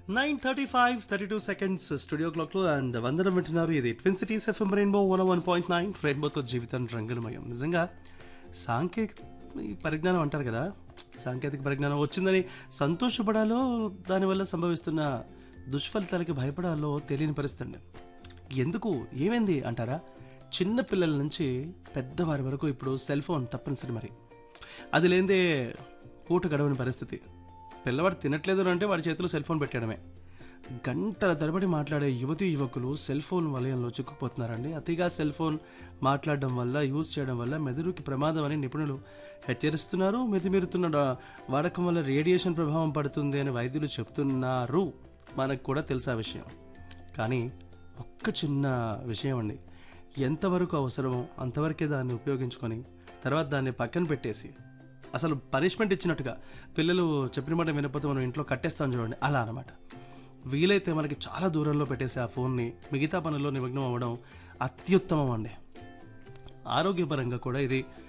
nine thirty five thirty two seconds studio క్లాక్లో and వందనం వింటున్నారు ఇది twin cities FM rainbow one one point nine రెయిన్బోతో జీవితం రంగులమయం నిజంగా సాంకేతిక ఈ పరిజ్ఞానం అంటారు కదా సాంకేతిక పరిజ్ఞానం వచ్చిందని సంతోషపడాలో దానివల్ల సంభవిస్తున్న దుష్ఫలితాలకి భయపడాలో తెలియని పరిస్థితి అండి ఎందుకు ఏమైంది అంటారా చిన్న పిల్లల నుంచి పెద్దవారి వరకు ఇప్పుడు సెల్ ఫోన్ తప్పనిసరి మరి అది లేదే పూట గడవని పరిస్థితి పిల్లవాడు తినట్లేదు అని అంటే వాడి చేతిలో సెల్ ఫోన్ పెట్టడమే గంటల తరబడి మాట్లాడే యువతి యువకులు సెల్ ఫోన్ వలయంలో చిక్కుకుపోతున్నారండి అతిగా సెల్ ఫోన్ మాట్లాడడం వల్ల యూజ్ చేయడం వల్ల మెదడుకి ప్రమాదం అని నిపుణులు హెచ్చరిస్తున్నారు మితిమీరుతున్న డా- వాడకం వల్ల రేడియేషన్ ప్రభావం పడుతుంది అని వైద్యులు చెప్తున్నారు మనకు కూడా తెలుసా విషయం కానీ ఒక్క చిన్న విషయం అండి ఎంతవరకు అవసరమో అంతవరకే దాన్ని ఉపయోగించుకొని తర్వాత దాన్ని పక్కన పెట్టేసి అసలు పనిష్మెంట్ ఇచ్చినట్టుగా పిల్లలు చెప్పిన మాట వినకపోతే మనం ఇంట్లో కట్టేస్తాం చూడండి అలా అనమాట వీలైతే మనకి చాలా దూరంలో పెట్టేసి ఆ ఫోన్ని మిగతా పనుల్లో నిమగ్నం అవ్వడం అత్యుత్తమం అండి ఆరోగ్యపరంగా కూడా ఇది